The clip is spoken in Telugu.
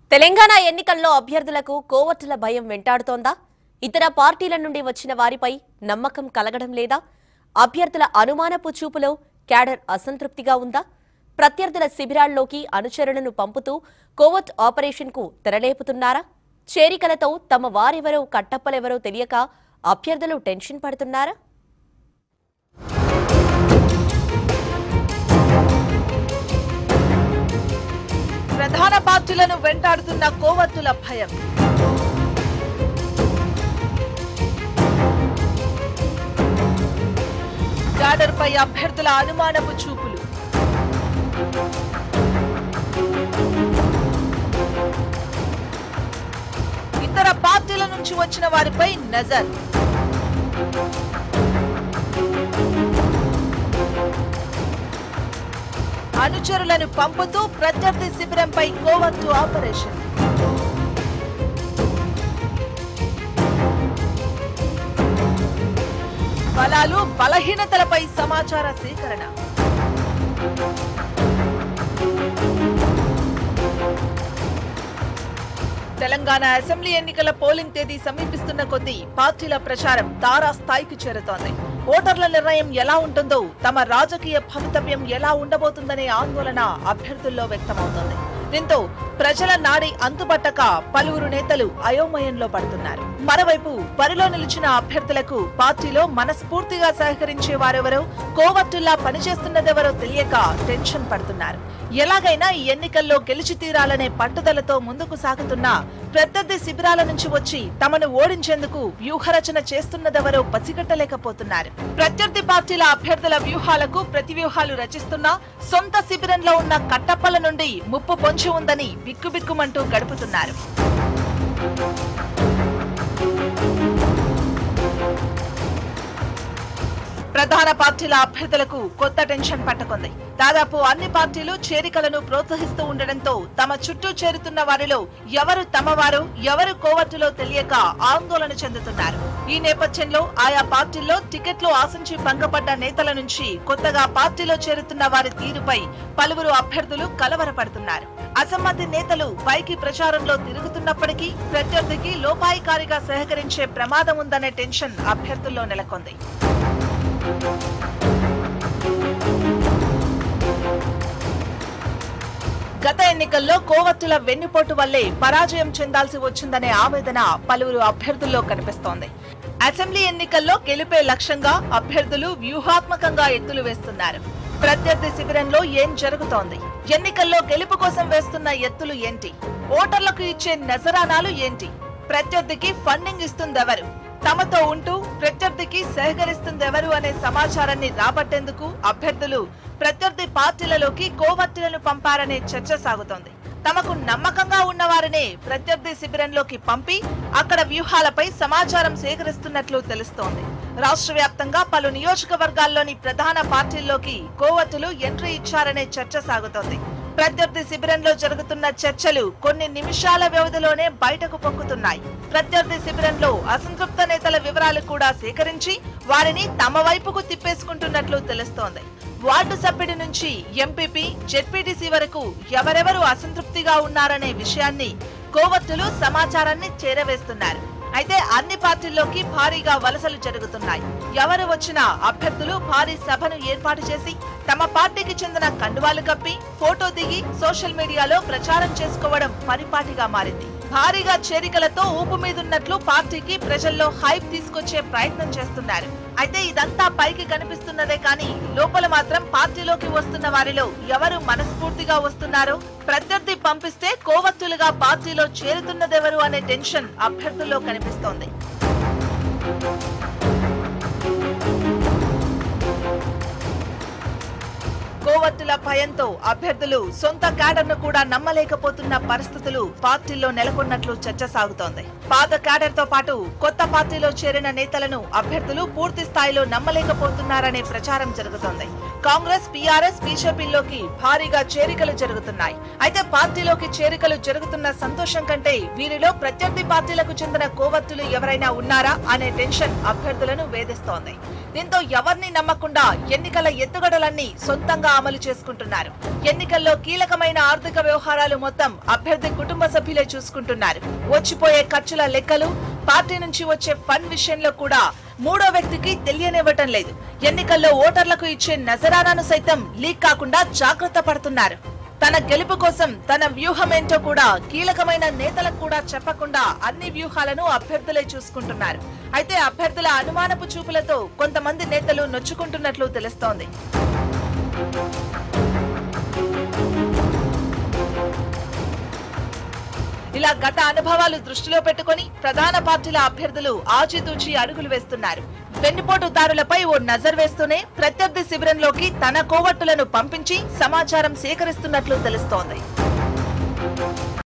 తెలంగాణ ఎన్నికల్లో అభ్యర్థులకు కోవట్టుల భయం వెంటాడుతోందా ఇతర పార్టీల నుండి వచ్చిన వారిపై నమ్మకం కలగడం లేదా అభ్యర్థుల అనుమానపు చూపులో క్యాడర్ అసంతృప్తిగా ఉందా ప్రత్యర్థుల శిబిరాల్లోకి అనుచరులను పంపుతూ కోవట్ ఆపరేషన్కు తెరలేపుతున్నారా చేరికలతో తమ వారెవరో కట్టప్పలెవరో తెలియక అభ్యర్థులు టెన్షన్ పడుతున్నారా ప్రధాన పార్టీలను వెంటాడుతున్న కోవత్తుల భయం క్యాడర్ పై అభ్యర్థుల అనుమానపు చూపులు ఇతర పార్టీల నుంచి వచ్చిన వారిపై నజర్ అనుచరులను పంపుతూ ప్రత్యర్థి శిబిరంపై కోవత్తు ఆపరేషన్ బలాలు బలహీనతలపై సమాచార సేకరణ తెలంగాణ అసెంబ్లీ ఎన్నికల పోలింగ్ తేదీ సమీపిస్తున్న కొద్దీ పార్టీల ప్రచారం తారా స్థాయికి చేరుతోంది ఓటర్ల నిర్ణయం ఎలా ఉంటుందో తమ రాజకీయ భవితవ్యం ఎలా ఉండబోతుందనే ఆందోళన అభ్యర్థుల్లో వ్యక్తమవుతోంది దీంతో ప్రజల నాడి అంతుబట్టక పలువురు నేతలు అయోమయంలో పడుతున్నారు మరోవైపు బరిలో నిలిచిన అభ్యర్థులకు పార్టీలో మనస్ఫూర్తిగా సహకరించే వారెవరో కోవట్టుల్లా పనిచేస్తున్నదెవరో తెలియక టెన్షన్ పడుతున్నారు ఎలాగైనా ఈ ఎన్నికల్లో గెలిచి తీరాలనే పట్టుదలతో ముందుకు సాగుతున్న ప్రత్యర్థి శిబిరాల నుంచి వచ్చి తమను ఓడించేందుకు వ్యూహరచన చేస్తున్నదెవరో పసిగట్టలేకపోతున్నారు ప్రత్యర్థి పార్టీల అభ్యర్థుల వ్యూహాలకు ప్రతివ్యూహాలు రచిస్తున్నా సొంత శిబిరంలో ఉన్న కట్టప్పల నుండి ముప్పు పొంచి ఉందని బిక్కుబిక్కుమంటూ గడుపుతున్నారు ప్రధాన పార్టీల అభ్యర్థులకు కొత్త టెన్షన్ పట్టుకుంది దాదాపు అన్ని పార్టీలు చేరికలను ప్రోత్సహిస్తూ ఉండడంతో తమ చుట్టూ చేరుతున్న వారిలో ఎవరు తమవారు ఎవరు కోవట్టులో తెలియక ఆందోళన చెందుతున్నారు ఈ నేపథ్యంలో ఆయా పార్టీల్లో టికెట్లు ఆశించి భంగపడ్డ నేతల నుంచి కొత్తగా పార్టీలో చేరుతున్న వారి తీరుపై పలువురు అభ్యర్థులు కలవరపడుతున్నారు అసమ్మతి నేతలు పైకి ప్రచారంలో తిరుగుతున్నప్పటికీ ప్రత్యర్థికి లోపాయికారిగా సహకరించే ప్రమాదం ఉందనే టెన్షన్ అభ్యర్థుల్లో నెలకొంది గత ఎన్నికల్లో కోవత్తుల వెన్నుపోటు వల్లే పరాజయం చెందాల్సి వచ్చిందనే ఆవేదన పలువురు అభ్యర్థుల్లో కనిపిస్తోంది అసెంబ్లీ ఎన్నికల్లో గెలిపే లక్ష్యంగా అభ్యర్థులు వ్యూహాత్మకంగా ఎత్తులు వేస్తున్నారు ప్రత్యర్థి శిబిరంలో ఏం జరుగుతోంది ఎన్నికల్లో గెలుపు కోసం వేస్తున్న ఎత్తులు ఏంటి ఓటర్లకు ఇచ్చే నజరానాలు ఏంటి ప్రత్యర్థికి ఫండింగ్ ఇస్తుందెవరు తమతో ఉంటూ ప్రత్యర్థికి సహకరిస్తుందెవరు అనే సమాచారాన్ని రాబట్టేందుకు అభ్యర్థులు ప్రత్యర్థి పార్టీలలోకి కోవత్తులను పంపారనే చర్చ సాగుతోంది తమకు నమ్మకంగా ఉన్నవారినే ప్రత్యర్థి శిబిరంలోకి పంపి అక్కడ వ్యూహాలపై సమాచారం సేకరిస్తున్నట్లు తెలుస్తోంది రాష్ట్ర వ్యాప్తంగా పలు నియోజకవర్గాల్లోని ప్రధాన పార్టీల్లోకి కోవత్తులు ఎంట్రీ ఇచ్చారనే చర్చ సాగుతోంది ప్రత్యర్థి శిబిరంలో జరుగుతున్న చర్చలు కొన్ని నిమిషాల వ్యవధిలోనే బయటకు పొక్కుతున్నాయి ప్రత్యర్థి శిబిరంలో అసంతృప్త నేతల వివరాలు కూడా సేకరించి వారిని తమ వైపుకు తిప్పేసుకుంటున్నట్లు తెలుస్తోంది వార్డు సభ్యుడి నుంచి ఎంపీపీ జెడ్పీటీసీ వరకు ఎవరెవరు అసంతృప్తిగా ఉన్నారనే విషయాన్ని కోవత్తులు సమాచారాన్ని చేరవేస్తున్నారు అయితే అన్ని పార్టీల్లోకి భారీగా వలసలు జరుగుతున్నాయి ఎవరు వచ్చినా అభ్యర్థులు భారీ సభను ఏర్పాటు చేసి తమ పార్టీకి చెందిన కండువాలు కప్పి ఫోటో దిగి సోషల్ మీడియాలో ప్రచారం చేసుకోవడం పరిపాటిగా మారింది భారీగా చేరికలతో ఊపు మీదున్నట్లు పార్టీకి ప్రజల్లో హైప్ తీసుకొచ్చే ప్రయత్నం చేస్తున్నారు అయితే ఇదంతా పైకి కనిపిస్తున్నదే కానీ లోపల మాత్రం పార్టీలోకి వస్తున్న వారిలో ఎవరు మనస్ఫూర్తిగా వస్తున్నారో ప్రత్యర్థి పంపిస్తే కోవత్తులుగా పార్టీలో చేరుతున్నదెవరు అనే టెన్షన్ అభ్యర్థుల్లో కనిపిస్తోంది కోవత్తుల భయంతో అభ్యర్థులు సొంత క్యాడర్ను కూడా నమ్మలేకపోతున్న పరిస్థితులు పార్టీల్లో నెలకొన్నట్లు చర్చ సాగుతోంది పాత క్యాడర్ తో పాటు కొత్త పార్టీలో చేరిన నేతలను అభ్యర్థులు పూర్తి స్థాయిలో నమ్మలేకపోతున్నారనే ప్రచారం జరుగుతోంది కాంగ్రెస్ బీఆర్ఎస్ బీజేపీలోకి భారీగా చేరికలు జరుగుతున్నాయి అయితే పార్టీలోకి చేరికలు జరుగుతున్న సంతోషం కంటే వీరిలో ప్రత్యర్థి పార్టీలకు చెందిన కోవత్తులు ఎవరైనా ఉన్నారా అనే టెన్షన్ అభ్యర్థులను వేధిస్తోంది దీంతో ఎవరిని నమ్మకుండా ఎన్నికల ఎత్తుగడలన్నీ సొంతంగా అమలు చేసుకుంటున్నారు ఎన్నికల్లో కీలకమైన ఆర్థిక వ్యవహారాలు మొత్తం అభ్యర్థి కుటుంబ సభ్యులే చూసుకుంటున్నారు వచ్చిపోయే ఖర్చుల లెక్కలు పార్టీ నుంచి వచ్చే ఫండ్ విషయంలో కూడా మూడో వ్యక్తికి తెలియనివ్వటం లేదు ఎన్నికల్లో ఓటర్లకు ఇచ్చే నజరానాను సైతం లీక్ కాకుండా జాగ్రత్త పడుతున్నారు తన గెలుపు కోసం తన వ్యూహమేంటో కూడా కీలకమైన నేతలకు కూడా చెప్పకుండా అన్ని వ్యూహాలను అభ్యర్థులే చూసుకుంటున్నారు అయితే అభ్యర్థుల అనుమానపు చూపులతో కొంతమంది నేతలు నొచ్చుకుంటున్నట్లు తెలుస్తోంది ఇలా గత అనుభవాలు దృష్టిలో పెట్టుకొని ప్రధాన పార్టీల అభ్యర్థులు ఆచితూచి అడుగులు వేస్తున్నారు వెన్నుపోటుదారులపై ఓ నజర్ వేస్తూనే ప్రత్యర్థి శిబిరంలోకి తన కోవట్టులను పంపించి సమాచారం సేకరిస్తున్నట్లు తెలుస్తోంది